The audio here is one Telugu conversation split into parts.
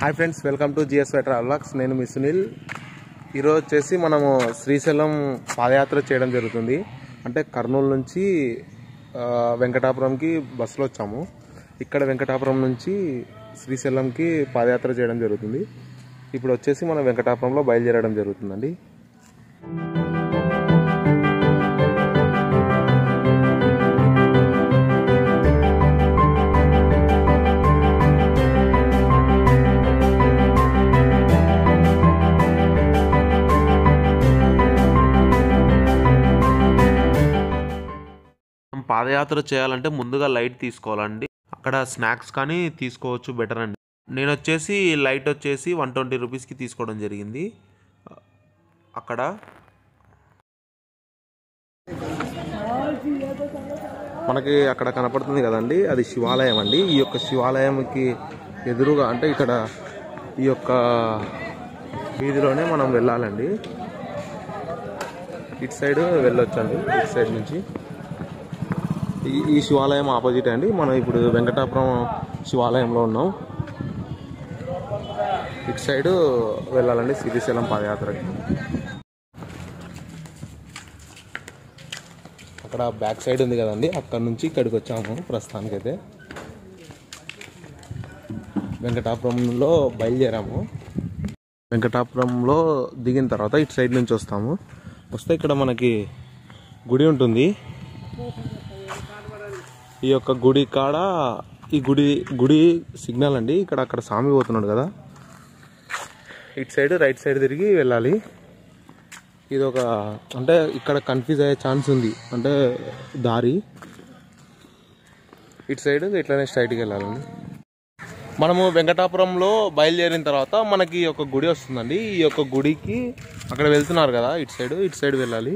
Hi friends welcome to G వెటర్ వ్లాగ్స్ నేను మీ సునీల్ ఈరోజు వచ్చేసి మనము శ్రీశైలం పాదయాత్ర చేయడం జరుగుతుంది అంటే కర్నూలు నుంచి ఆ, వెంకటాపురంకి బస్సులో వచ్చాము ఇక్కడ వెంకటాపురం నుంచి శ్రీశైలంకి పాదయాత్ర చేయడం జరుగుతుంది ఇప్పుడు వచ్చేసి మనం వెంకటాపురంలో బయలుదేరడం జరుగుతుందండి మనం పాదయాత్ర చేయాలంటే ముందుగా లైట్ తీసుకోవాలండి అక్కడ స్నాక్స్ కానీ తీసుకోవచ్చు బెటర్ అండి నేను వచ్చేసి లైట్ వచ్చేసి వన్ ట్వంటీ రూపీస్కి తీసుకోవడం జరిగింది అక్కడ మనకి అక్కడ కనపడుతుంది కదండి అది శివాలయం అండి ఈ యొక్క శివాలయంకి ఎదురుగా అంటే ఇక్కడ ఈ యొక్క వీధిలోనే మనం వెళ్ళాలండి ఇటు సైడ్ వెళ్ళొచ్చండి ఇటు సైడ్ నుంచి ఈ ఈ శివాలయం ఆపోజిట్ అండి మనం ఇప్పుడు వెంకటాపురం శివాలయంలో ఉన్నాం ఇటు సైడ్ వెళ్ళాలండి శ్రీశైలం పాదయాత్రకి అక్కడ బ్యాక్ సైడ్ ఉంది కదండి అక్కడ నుంచి ఇక్కడికి వచ్చాము ప్రస్తుతానికైతే వెంకటాపురంలో బయలుదేరాము వెంకటాపురంలో దిగిన తర్వాత ఇటు సైడ్ నుంచి వస్తాము వస్తే ఇక్కడ మనకి గుడి ఉంటుంది ఈ యొక్క గుడి కాడ ఈ గుడి గుడి సిగ్నల్ అండి ఇక్కడ అక్కడ స్వామి పోతున్నాడు కదా ఇటు సైడ్ రైట్ సైడ్ తిరిగి వెళ్ళాలి ఇది ఒక అంటే ఇక్కడ కన్ఫ్యూజ్ అయ్యే ఛాన్స్ ఉంది అంటే దారి ఇటు సైడ్ ఇట్లనే స్ట్రైట్కి వెళ్ళాలండి మనము వెంకటాపురంలో బయలుదేరిన తర్వాత మనకి ఒక గుడి వస్తుందండి ఈ యొక్క గుడికి అక్కడ వెళ్తున్నారు కదా ఇటు సైడ్ ఇటు సైడ్ వెళ్ళాలి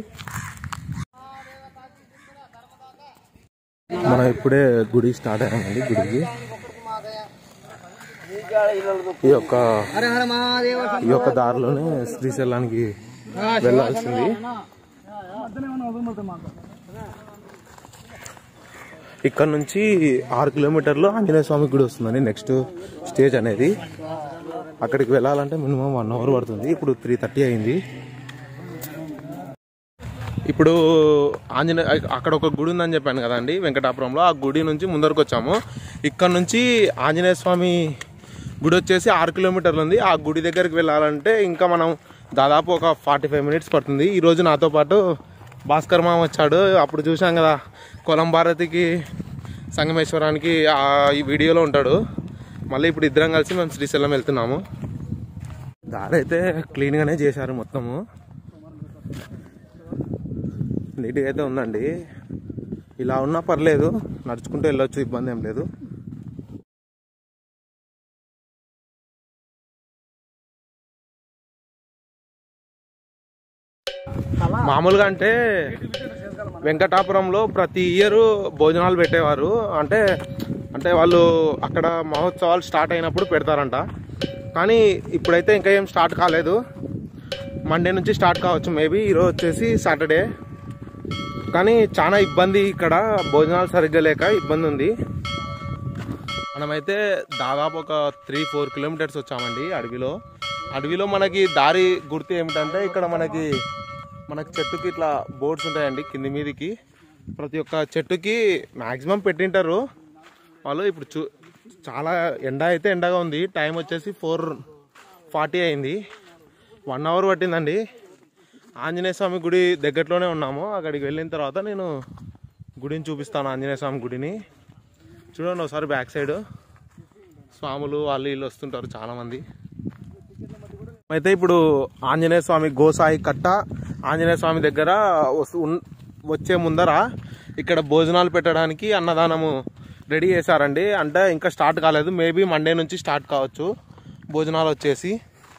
మనం ఇప్పుడే గుడి స్టార్ట్ అయ్యామండి గుడికి ఈ యొక్క ఈ యొక్క దారిలోనే శ్రీశైలానికి వెళ్ళాల్సింది ఇక్కడ నుంచి ఆరు కిలోమీటర్లు ఆంజనేయ స్వామి గుడి వస్తుందండి నెక్స్ట్ స్టేజ్ అనేది అక్కడికి వెళ్ళాలంటే మినిమం వన్ అవర్ పడుతుంది ఇప్పుడు త్రీ థర్టీ అయింది ఇప్పుడు ఆంజనేయ అక్కడ ఒక గుడి ఉందని చెప్పాను కదండి వెంకటాపురంలో ఆ గుడి నుంచి ముందరకు వచ్చాము ఇక్కడ నుంచి ఆంజనేయ స్వామి గుడి వచ్చేసి ఆరు కిలోమీటర్లు ఉంది ఆ గుడి దగ్గరికి వెళ్ళాలంటే ఇంకా మనం దాదాపు ఒక ఫార్టీ ఫైవ్ మినిట్స్ పడుతుంది ఈరోజు నాతో పాటు భాస్కర్ మామ వచ్చాడు అప్పుడు చూసాం కదా కొలం భారతికి సంగమేశ్వరానికి ఆ ఈ వీడియోలో ఉంటాడు మళ్ళీ ఇప్పుడు ఇద్దరం కలిసి మేము శ్రీశైలం వెళ్తున్నాము దారి అయితే క్లీన్గానే చేశారు మొత్తము నీట్గా అయితే ఉందండి ఇలా ఉన్నా పర్లేదు నడుచుకుంటూ వెళ్ళొచ్చు ఇబ్బంది ఏం లేదు మామూలుగా అంటే వెంకటాపురంలో ప్రతి ఇయర్ భోజనాలు పెట్టేవారు అంటే అంటే వాళ్ళు అక్కడ మహోత్సవాలు స్టార్ట్ అయినప్పుడు పెడతారంట కానీ ఇప్పుడైతే ఇంకా ఏం స్టార్ట్ కాలేదు మండే నుంచి స్టార్ట్ కావచ్చు మేబీ ఈరోజు వచ్చేసి సాటర్డే కానీ చాలా ఇబ్బంది ఇక్కడ భోజనాలు సరిగ్గా లేక ఇబ్బంది ఉంది మనమైతే దాదాపు ఒక త్రీ ఫోర్ కిలోమీటర్స్ వచ్చామండి అడవిలో అడవిలో మనకి దారి గుర్తు ఏమిటంటే ఇక్కడ మనకి మనకి చెట్టుకి ఇట్లా బోర్డ్స్ ఉంటాయండి కింది మీదికి ప్రతి ఒక్క చెట్టుకి మ్యాక్సిమం పెట్టింటారు వాళ్ళు ఇప్పుడు చూ చాలా ఎండ అయితే ఎండగా ఉంది టైం వచ్చేసి ఫోర్ ఫార్టీ అయింది వన్ అవర్ పట్టిందండి ఆంజనేయ స్వామి గుడి దగ్గరలోనే ఉన్నాము అక్కడికి వెళ్ళిన తర్వాత నేను గుడిని చూపిస్తాను ఆంజనేయ స్వామి గుడిని చూడండి ఒకసారి బ్యాక్ సైడ్ స్వాములు వాళ్ళు వీళ్ళు వస్తుంటారు చాలామంది అయితే ఇప్పుడు ఆంజనేయ స్వామి గోసాయి కట్ట ఆంజనేయ స్వామి దగ్గర వస్తు- ఉన్- వచ్చే ముందర ఇక్కడ భోజనాలు పెట్టడానికి అన్నదానము రెడీ చేశారండి అంటే ఇంకా స్టార్ట్ కాలేదు మేబీ మండే నుంచి స్టార్ట్ కావచ్చు భోజనాలు వచ్చేసి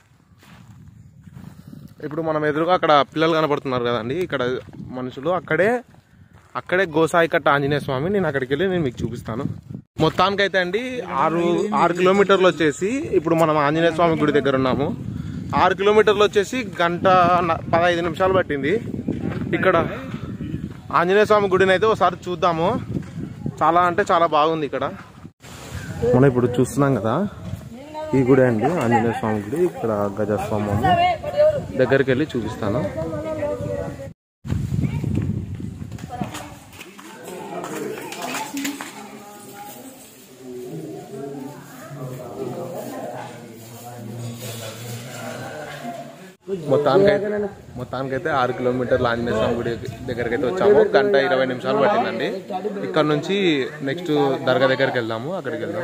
ఇప్పుడు మనం ఎదురుగా అక్కడ పిల్లలు కనపడుతున్నారు కదండి ఇక్కడ మనుషులు అక్కడే అక్కడే గోసాయి కట్ట ఆంజనేయ స్వామి నేను అక్కడికి వెళ్ళి నేను మీకు చూపిస్తాను మొత్తానికైతే అండి ఆరు ఆరు కిలోమీటర్లు వచ్చేసి ఇప్పుడు మనం ఆంజనేయ స్వామి గుడి దగ్గర ఉన్నాము ఆరు కిలోమీటర్లు వచ్చేసి గంట న- పదహైదు నిమిషాలు పట్టింది ఇక్కడ ఆంజనేయ స్వామి గుడిని అయితే ఒకసారి చూద్దాము చాలా అంటే చాలా బాగుంది ఇక్కడ మనం ఇప్పుడు చూస్తున్నాం కదా ఈ గుడి అండి ఆంజనేయ స్వామి గుడి ఇక్కడ గజస్వామము దగ్గరికి వెళ్ళి చూపిస్తాను మొత్తానికైతే మొత్తానికైతే ఆరు కిలోమీటర్ల ఆంజనేయ స్వామి గుడి దగ్గరికి అయితే వచ్చాము గంట ఇరవై నిమిషాలు పట్టిందండి ఇక్కడ నుంచి నెక్స్ట్ దర్గా దగ్గరికి వెళ్దాము అక్కడికి వెళ్దాం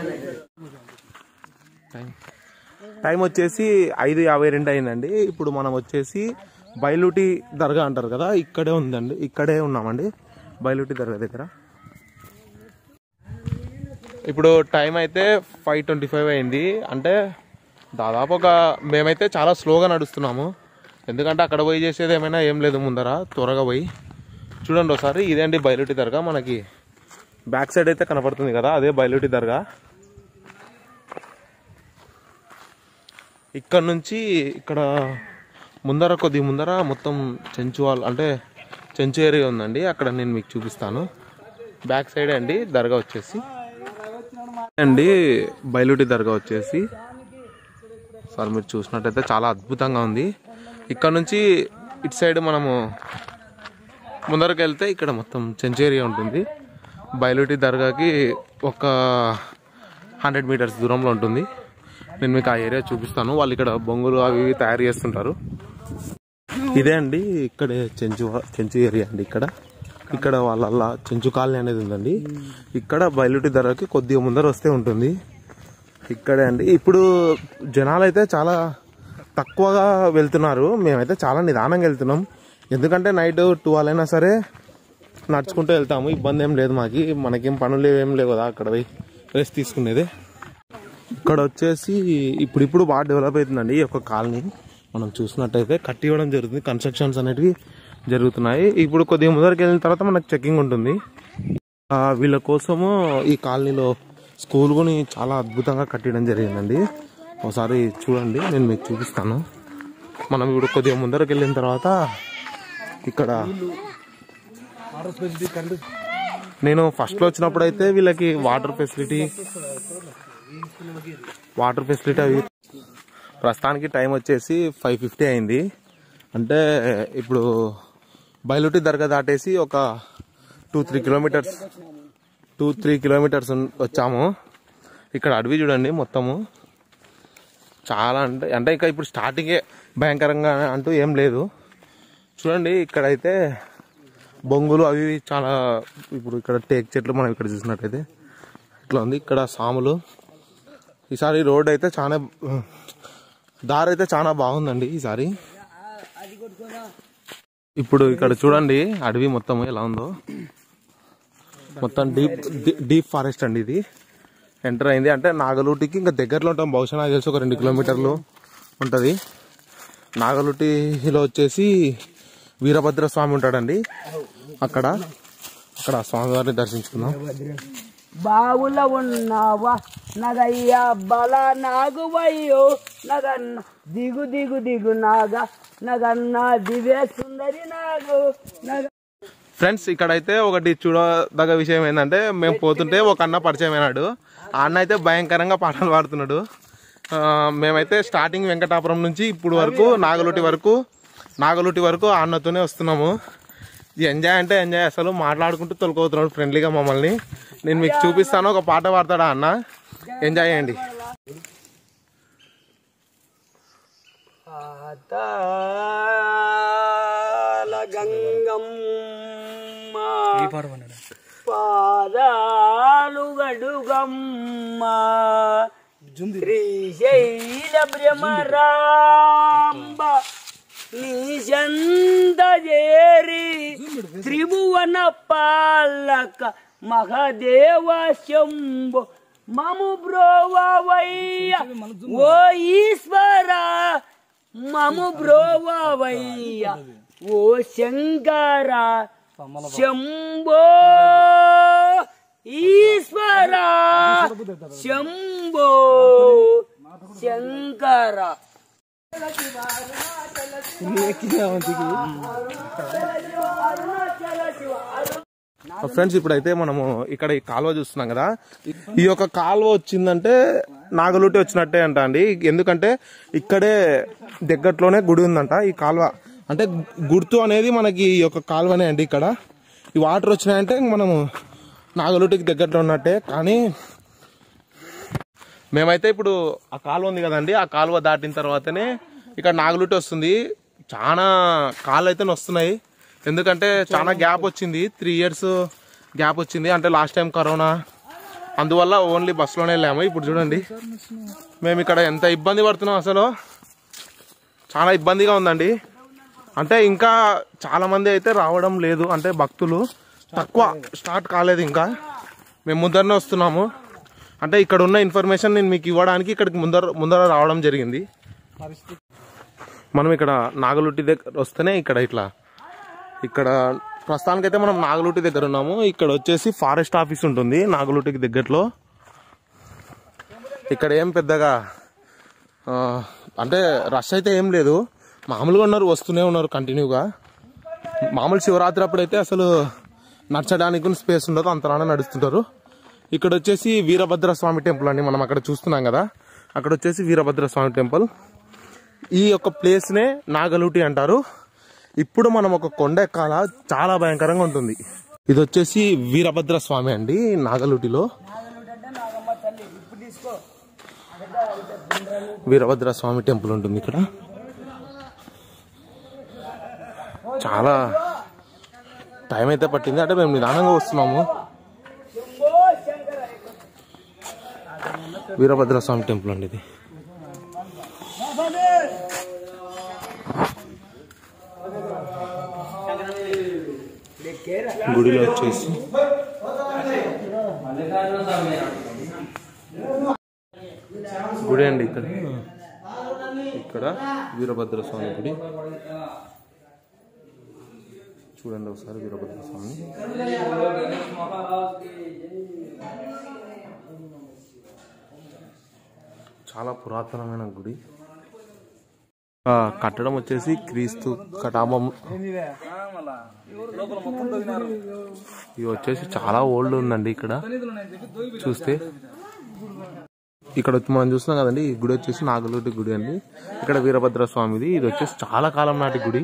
టైం టైం వచ్చేసి ఐదు యాభై రెండు అయిందండి ఇప్పుడు మనం వచ్చేసి బయలుటి దర్గా అంటారు కదా ఇక్కడే ఉందండి ఇక్కడే ఉన్నామండి బయలుటి దర్గా దగ్గర ఇప్పుడు టైం అయితే ఫైవ్ ట్వంటీ ఫైవ్ అయింది అంటే దాదాపు ఒక మేమైతే చాలా స్లోగా నడుస్తున్నాము ఎందుకంటే అక్కడ పోయి చేసేది ఏమైనా ఏం లేదు ముందర త్వరగా పోయి చూడండి ఒకసారి ఇదే అండి బయలుటి దర్గా మనకి బ్యాక్ సైడ్ అయితే కనపడుతుంది కదా అదే బయలుటి దర్గా ఇక్కడ నుంచి ఇక్కడ ముందర కొద్ది ముందర మొత్తం చెంచు వాల్ అంటే చెంచు ఏరియా ఉందండి అక్కడ నేను మీకు చూపిస్తాను బ్యాక్ సైడ్ అండి దర్గా వచ్చేసి అండి బయలుటి దర్గా వచ్చేసి సార్ మీరు చూసినట్టయితే చాలా అద్భుతంగా ఉంది ఇక్కడ నుంచి ఇటు సైడ్ మనము ముందరకు వెళ్తే ఇక్కడ మొత్తం చెంచు ఏరియా ఉంటుంది బయలుటి దర్గాకి ఒక హండ్రెడ్ మీటర్స్ దూరంలో ఉంటుంది నేను మీకు ఆ ఏరియా చూపిస్తాను వాళ్ళు ఇక్కడ బొంగులు అవి ఇవి తయారు చేస్తుంటారు ఇదే అండి ఇక్కడే చెంచు చెంచు ఏరియా అండి ఇక్కడ ఇక్కడ వాళ్ళ చెంచు కాలనీ అనేది ఉందండి ఇక్కడ బయలుటి ధరకి కొద్దిగా ముందర వస్తే ఉంటుంది ఇక్కడే అండి ఇప్పుడు జనాలు అయితే చాలా తక్కువగా వెళ్తున్నారు మేమైతే చాలా నిదానంగా వెళ్తున్నాం ఎందుకంటే నైట్ ట్వెల్వ్ అయినా సరే నడుచుకుంటూ వెళ్తాము ఇబ్బంది ఏం లేదు మాకి మనకేం పనులు ఏం లేవు కదా అక్కడ పోయి రెస్ట్ తీసుకునేది ఇక్కడ వచ్చేసి ఇప్పుడు ఇప్పుడు బాగా డెవలప్ అవుతుందండి ఈ యొక్క కాలనీ మనం చూసినట్టయితే కట్టి ఇవ్వడం జరుగుతుంది కన్స్ట్రక్షన్స్ అనేటివి జరుగుతున్నాయి ఇప్పుడు కొద్దిగా ముందరికి వెళ్ళిన తర్వాత మనకు చెక్కింగ్ ఉంటుంది ఆ, వీళ్ళ కోసము ఈ కాలనీలో స్కూల్ కొని చాలా అద్భుతంగా కట్టడం జరిగిందండి ఒకసారి చూడండి నేను మీకు చూపిస్తాను మనం ఇప్పుడు కొద్దిగా ముందరకు వెళ్ళిన తర్వాత ఇక్కడ నేను ఫస్ట్లో వచ్చినప్పుడు అయితే వీళ్ళకి వాటర్ ఫెసిలిటీ వాటర్ ఫెసిలిటీ అవి ప్రస్తుతానికి టైం వచ్చేసి ఫైవ్ ఫిఫ్టీ అయింది అంటే ఇప్పుడు బయలుటి దర్గా దాటేసి ఒక two three kilometers two three kilometers ఉన్- వచ్చాము ఇక్కడ అడవి చూడండి మొత్తము చాలా అంటే అంటే ఇంకా ఇప్పుడు స్టార్టింగే భయంకరంగా అంటూ ఏం లేదు చూడండి ఇక్కడైతే బొంగులు అవి ఇవి చాలా ఇప్పుడు ఇక్కడ టేక్ చెట్లు మనం ఇక్కడ చూసినట్టయితే ఇట్లా ఉంది ఇక్కడ సాములు ఈసారి రోడ్ అయితే చాలా దారి అయితే చాలా బాగుందండి ఈసారి ఇప్పుడు ఇక్కడ చూడండి అడవి మొత్తం ఎలా ఉందో మొత్తం డీప్ డీప్ ఫారెస్ట్ అండి ఇది ఎంటర్ అయింది అంటే నాగలూటికి ఇంకా దగ్గరలో ఉంటాం బహుశా నాకు తెలిసి ఒక రెండు కిలోమీటర్లు ఉంటుంది నాగలుటిలో వచ్చేసి వీరభద్ర స్వామి ఉంటాడండి అక్కడ అక్కడ ఆ స్వామి వారిని దర్శించుకుందాం బావుల ఉన్నావా నగయ్యా బల నాగువయ్యో నగన్న దిగు దిగు దిగు నాగ నగన్న దివ్య సుందరి నాగు నగ ఫ్రెండ్స్ ఇక్కడైతే ఒకటి చూడదగ్గ విషయం ఏంటంటే మేము పోతుంటే ఒక అన్న పరిచయం అయినాడు ఆ అన్న అయితే భయంకరంగా పాటలు పాడుతున్నాడు ఆ, మేమైతే స్టార్టింగ్ వెంకటాపురం నుంచి ఇప్పుడు వరకు నాగలుటి వరకు నాగలుటి వరకు ఆ అన్నతోనే వస్తున్నాము ఈ ఎంజాయ్ అంటే ఎంజాయ్ అసలు మాట్లాడుకుంటూ తొలకొతున్నాడు ఫ్రెండ్లీగా మమ్మల్ని నేను మీకు చూపిస్తాను ఒక పాట పాడతాడా అన్న ఎంజాయ్ చేయండి పాతాల గంగమ్మ పాదాలు గడుగమ్మ శ్రీశైల భ్రమరాంబ నీచందజేరి త్రిభువన పాలక మహదేవ శంభో మము బ్రోవయ్య ఓ ఈశ్వర మము బ్రోవయ్య ఓ శంకర శంభో ఈశ్వర శంభో శంకర ఫ్రెండ్స్ ఇప్పుడైతే మనము ఇక్కడ ఈ కాలువ చూస్తున్నాం కదా ఈ యొక్క కాలువ వచ్చిందంటే నాగలుటి వచ్చినట్టే అంట అండి ఎందుకంటే ఇక్కడే దగ్గరలోనే గుడి ఉందంట ఈ కాలువ అంటే గుర్తు అనేది మనకి ఈ యొక్క కాలువనే అండి ఇక్కడ ఈ వాటర్ వచ్చినాయంటే ఇంక మనము నాగలుటికి దగ్గరలో ఉన్నట్టే కానీ మేమైతే ఇప్పుడు ఆ కాలువ ఉంది కదండి ఆ కాలువ దాటిన తర్వాతనే ఇక్కడ నాగలుటి వస్తుంది చాలా కాళ్ళు అయితే వస్తున్నాయి ఎందుకంటే చాలా గ్యాప్ వచ్చింది త్రీ ఇయర్స్ గ్యాప్ వచ్చింది అంటే లాస్ట్ టైం కరోనా అందువల్ల ఓన్లీ బస్సులోనే వెళ్ళాము ఇప్పుడు చూడండి మేము ఇక్కడ ఎంత ఇబ్బంది పడుతున్నాం అసలు చాలా ఇబ్బందిగా ఉందండి అంటే ఇంకా చాలా మంది అయితే రావడం లేదు అంటే భక్తులు తక్కువ స్టార్ట్ కాలేదు ఇంకా మేము ముందరనే వస్తున్నాము అంటే ఇక్కడ ఉన్న ఇన్ఫర్మేషన్ నేను మీకు ఇవ్వడానికి ఇక్కడికి ముందర ముందర రావడం జరిగింది మనం ఇక్కడ నాగలుట్టి దగ్గర వస్తేనే ఇక్కడ ఇట్లా ఇక్కడ ప్రస్తుతానికైతే మనం నాగలుట్టి దగ్గర ఉన్నాము ఇక్కడ వచ్చేసి ఫారెస్ట్ ఆఫీస్ ఉంటుంది నాగలుటికి దగ్గరలో ఇక్కడ ఏం పెద్దగా ఆ, అంటే రష్ అయితే ఏం లేదు మామూలుగా ఉన్నారు వస్తూనే ఉన్నారు కంటిన్యూగా మామూలు శివరాత్రి అప్పుడైతే అసలు నడచడానికి కూడా స్పేస్ ఉండదు అంతలానే నడుస్తుంటారు ఇక్కడ వచ్చేసి వీరభద్ర స్వామి టెంపుల్ అండి మనం అక్కడ చూస్తున్నాం కదా అక్కడ వచ్చేసి వీరభద్ర స్వామి టెంపుల్ ఈ యొక్క ప్లేస్నే నాగలుటి అంటారు ఇప్పుడు మనం ఒక కొండ ఎక్కాల చాలా భయంకరంగా ఉంటుంది ఇది వచ్చేసి వీరభద్ర స్వామి అండి నాగలుటిలో వీరభద్ర స్వామి టెంపుల్ ఉంటుంది ఇక్కడ చాలా టైం అయితే పట్టింది అంటే మేము నిదానంగా వస్తున్నాము వీరభద్ర స్వామి టెంపుల్ అండి ఇది గుడిలో వచ్చేసి గుడి అండి ఇక్కడ ఇక్కడ వీరభద్ర స్వామి గుడి చూడండి ఒకసారి వీరభద్ర స్వామి చాలా పురాతనమైన గుడి ఆ, కట్టడం వచ్చేసి క్రీస్తు కటామం ఇది వచ్చేసి చాలా ఓల్డ్ ఉందండి ఇక్కడ చూస్తే ఇక్కడ వచ్చి మనం చూస్తున్నాం కదండి ఈ గుడి వచ్చేసి నాగలోటి గుడి అండి ఇక్కడ వీరభద్ర స్వామిది ఇది వచ్చేసి చాలా కాలం నాటి గుడి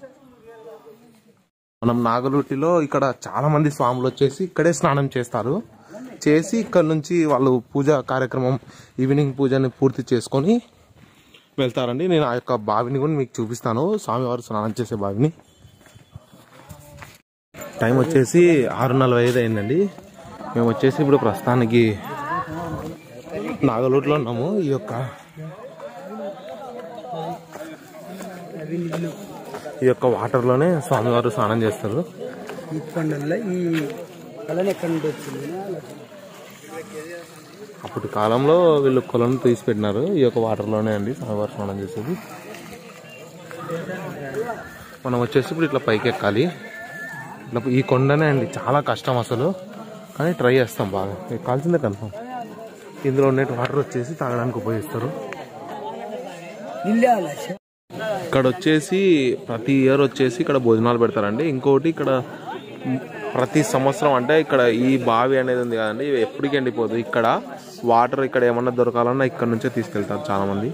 మనం నాగలూటిలో ఇక్కడ చాలా మంది స్వాములు వచ్చేసి ఇక్కడే స్నానం చేస్తారు చేసి ఇక్కడ నుంచి వాళ్ళు పూజ కార్యక్రమం ఈవినింగ్ పూజని పూర్తి చేసుకొని వెళ్తారండి నేను ఆ యొక్క బావిని కూడా మీకు చూపిస్తాను స్వామివారు స్నానం చేసే బావిని టైం వచ్చేసి ఆరు నలభై ఐదు అయిందండి మేము వచ్చేసి ఇప్పుడు ప్రస్తుతానికి నాగలూరులో ఉన్నాము ఈ యొక్క ఈ యొక్క వాటర్లోనే స్వామివారు స్నానం చేస్తారు ఈ కొండల్లో ఈ కళని ఎక్కడి నుండి వచ్చింది అప్పటి కాలంలో వీళ్ళు కొలను తీసి పెట్టినారు ఈ యొక్క వాటర్లోనే అండి స్వామివారు స్నానం చేసేది మనం వచ్చేసి ఇప్పుడు ఇట్లా పైకి ఎక్కాలి ఇట్లా ఈ కొండనే అండి చాలా కష్టం అసలు కానీ ట్రై చేస్తాం బాగా ఎక్కాల్సిందే కన్ఫామ్ ఇందులో ఉన్న వాటర్ వచ్చేసి తాగడానికి ఉపయోగిస్తారు ఇల్లే అలా ఇక్కడ వచ్చేసి ప్రతి ఇయర్ వచ్చేసి ఇక్కడ భోజనాలు పెడతారండి ఇంకోటి ఇక్కడ మ్, ప్రతి సంవత్సరం అంటే ఇక్కడ ఈ బావి అనేది ఉంది కదండి ఇవి ఎప్పటికీ ఎండిపోదు ఇక్కడ వాటర్ ఇక్కడ ఏమన్నా దొరకాలన్నా ఇక్కడ నుంచే తీసుకెళ్తారు చాలా మంది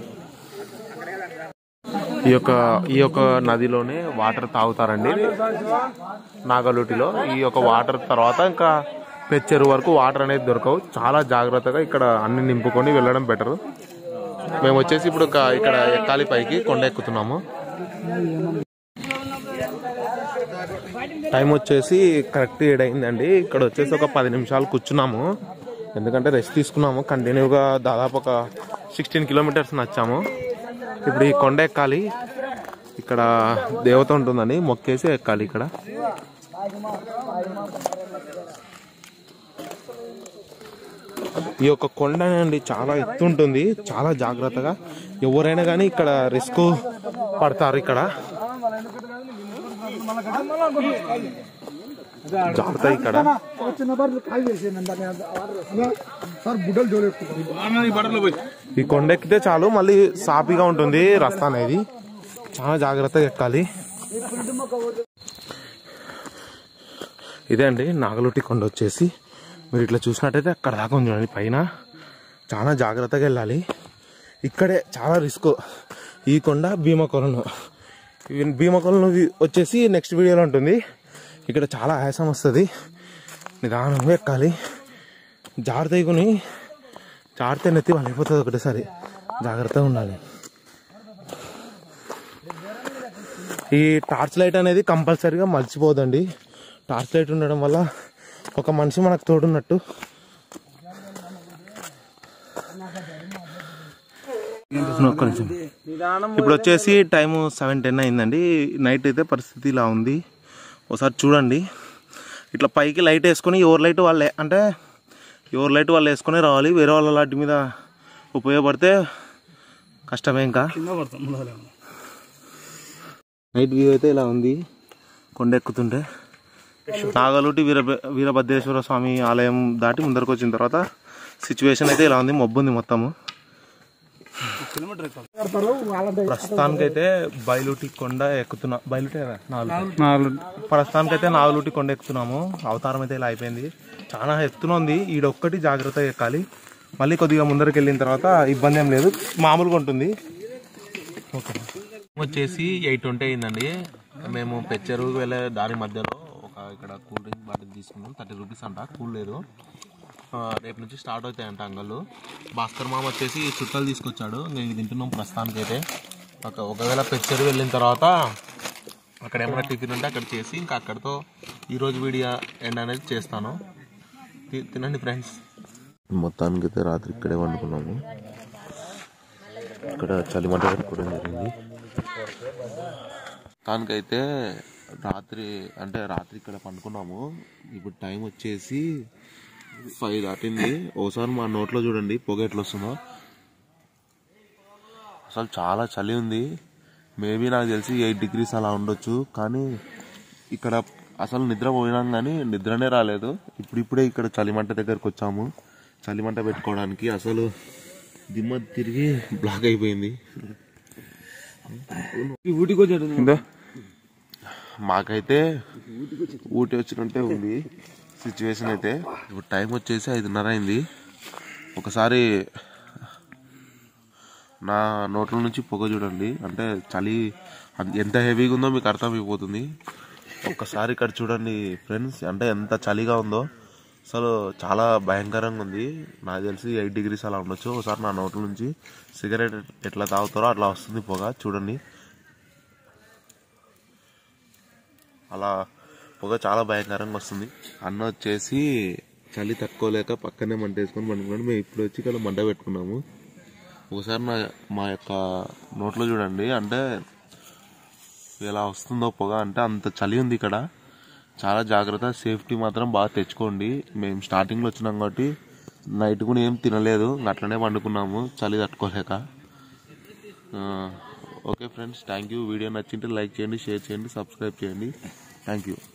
ఈ యొక్క ఈ యొక్క నదిలోనే వాటర్ తాగుతారండి నాగలుటిలో ఈ యొక్క వాటర్ తర్వాత ఇంకా పెచ్చెరు వరకు వాటర్ అనేది దొరకవు చాలా జాగ్రత్తగా ఇక్కడ అన్ని నింపుకొని వెళ్ళడం బెటర్ మేము వచ్చేసి ఇప్పుడు ఒక ఇక్కడ ఎక్కాలి పైకి కొండ ఎక్కుతున్నాము టైం వచ్చేసి కరెక్ట్ ఏడైందండి ఇక్కడ వచ్చేసి ఒక పది నిమిషాలు కూర్చున్నాము ఎందుకంటే రెస్ట్ తీసుకున్నాము కంటిన్యూగా దాదాపు ఒక సిక్స్టీన్ కిలోమీటర్స్ నచ్చాము ఇప్పుడు ఈ కొండ ఎక్కాలి ఇక్కడ దేవత ఉంటుందని మొక్కేసి ఎక్కాలి ఇక్కడ ఈ యొక్క కొండ అండి చాలా ఎత్తు ఉంటుంది చాలా జాగ్రత్తగా ఎవరైనా కానీ ఇక్కడ రిస్క్ పడతారు ఇక్కడ జాగ్రత్త ఇక్కడ ఈ కొండ ఎక్కితే చాలు మళ్ళీ సాపిగా ఉంటుంది రస్తా అనేది చాలా జాగ్రత్తగా ఎక్కాలి ఇదే అండి నాగలోటి కొండ వచ్చేసి మీరు ఇట్లా చూసినట్టయితే అక్కడ దాకా ఉంది చూడండి పైన చాలా జాగ్రత్తగా వెళ్ళాలి ఇక్కడే చాలా రిస్క్ ఈ కొండ భీమా కొలను ఈ భీమా కొలను వచ్చేసి నెక్స్ట్ వీడియోలో ఉంటుంది ఇక్కడ చాలా ఆయాసం వస్తుంది నిదానంగా ఎక్కాలి జాగ్రత్తగా కొని జాగ్రత్త నెత్తి వాళ్ళైపోతుంది ఒకటేసారి జాగ్రత్తగా ఉండాలి ఈ టార్చ్ లైట్ అనేది కంపల్సరీగా మర్చిపోదండి టార్చ్ లైట్ ఉండడం వల్ల ఒక మనిషి మనకు తోడున్నట్టు ఒక్క నిమిషం. ఇప్పుడు వచ్చేసి టైము సెవెన్ టెన్ అయిందండి నైట్ అయితే పరిస్థితి ఇలా ఉంది ఒకసారి చూడండి ఇట్లా పైకి లైట్ వేసుకొని ఎవరి లైట్ వాళ్ళే అంటే ఎవరి లైట్ వాళ్ళు వేసుకొని రావాలి వేరే వాళ్ళ లాంటి మీద ఉపయోగపడితే కష్టమే ఇంకా నైట్ వ్యూ అయితే ఇలా ఉంది కొండ ఎక్కుతుంటే నాగలుటి వీర వీరభద్రేశ్వర స్వామి ఆలయం దాటి ముందరకు వచ్చిన తర్వాత సిచ్యువేషన్ అయితే ఇలా ఉంది మబ్బు ఉంది మొత్తము ప్రస్తుతానికైతే బయలుటి కొండ ఎక్కుతున్నా బయలుటి నాలుగు ప్రస్తుతానికైతే నాగలుటి కొండ ఎక్కుతున్నాము అవతారం అయితే ఇలా అయిపోయింది చాలా ఎత్తున ఉంది ఈడొక్కటి జాగ్రత్తగా ఎక్కాలి మళ్ళీ కొద్దిగా ముందరికి వెళ్ళిన తర్వాత ఇబ్బంది ఏం లేదు మామూలుగా ఉంటుంది ఓకే వచ్చేసి ఎయిట్ ట్వంటీ అయిందండి మేము పెచ్చరుకు వెళ్ళే దారి మధ్యలో ఒక ఇక్కడ కూల్ డ్రింక్ బాటిల్ తీసుకున్నాం థర్టీ రూపీస్ అంట కూల్ లేదు ఆ, రేపు నుంచి స్టార్ట్ అవుతాయంట అంగళ్ళు భాస్కర్ మామ వచ్చేసి చుట్టలు తీసుకొచ్చాడు నేను ఇది తింటున్నాం ప్రస్తుతానికి అయితే ఒక ఒకవేళ పెచ్చరు వెళ్ళిన తర్వాత అక్కడ ఏమైనా టిఫిన్ ఉంటే అక్కడ చేసి ఇంకా అక్కడితో ఈరోజు వీడియో ఎండ్ అనేది చేస్తాను తి- తినండి ఫ్రెండ్స్ మొత్తానికి అయితే రాత్రి ఇక్కడే వండుకున్నాము ఇక్కడ చలిమంట పెట్టుకోవడం జరిగింది దానికైతే రాత్రి అంటే రాత్రి ఇక్కడ పండుకున్నాము ఇప్పుడు టైం వచ్చేసి ఫైవ్ దాటింది ఓసారి మా నోట్లో చూడండి పొగ ఎట్లా వస్తుందో అసలు చాలా చలి ఉంది మేబీ నాకు తెలిసి ఎయిట్ డిగ్రీస్ అలా ఉండొచ్చు కానీ ఇక్కడ అసలు నిద్ర పోయినాం కానీ నిద్రనే రాలేదు ఇప్పుడిప్పుడే ఇక్కడ చలిమంట దగ్గరకు వచ్చాము చలిమంట పెట్టుకోవడానికి అసలు దిమ్మ తిరిగి బ్లాక్ అయిపోయింది మాకైతే ఊటీ వచ్చినట్టే ఉంది సిచ్యువేషన్ అయితే ఇప్పుడు టైం వచ్చేసి ఐదున్నర అయింది ఒకసారి నా నోట్ల నుంచి పొగ చూడండి అంటే చలి అన్- ఎంత హెవీగా ఉందో మీకు అర్థమైపోతుంది ఒక్కసారి ఇక్కడ చూడండి ఫ్రెండ్స్ అంటే ఎంత చలిగా ఉందో అసలు చాలా భయంకరంగా ఉంది నాకు తెలిసి ఎయిట్ డిగ్రీస్ అలా ఉండొచ్చు ఒకసారి నా నోట్ల నుంచి సిగరెట్ ఎట్లా తాగుతారో అట్లా వస్తుంది పొగ చూడండి అలా పొగ చాలా భయంకరంగా వస్తుంది అన్న వచ్చేసి చలి తట్టుకోలేక పక్కనే మంట వేసుకొని పండుకున్నాడు మేము ఇప్పుడు వచ్చి ఇక్కడ మంట పెట్టుకున్నాము ఒకసారి నా మా యొక్క నోట్లో చూడండి అంటే ఎలా వస్తుందో పొగ అంటే అంత చలి ఉంది ఇక్కడ చాలా జాగ్రత్త సేఫ్టీ మాత్రం బాగా తెచ్చుకోండి మేము స్టార్టింగ్లో వచ్చినాం కాబట్టి నైట్ కూడా ఏం తినలేదు ఇంక అట్లనే పండుకున్నాము చలి తట్టుకోలేక ఆ, okay friends thank you video నచ్చింటే లైక్ చేయండి షేర్ చేయండి సబ్స్క్రైబ్ చేయండి థ్యాంక్ యూ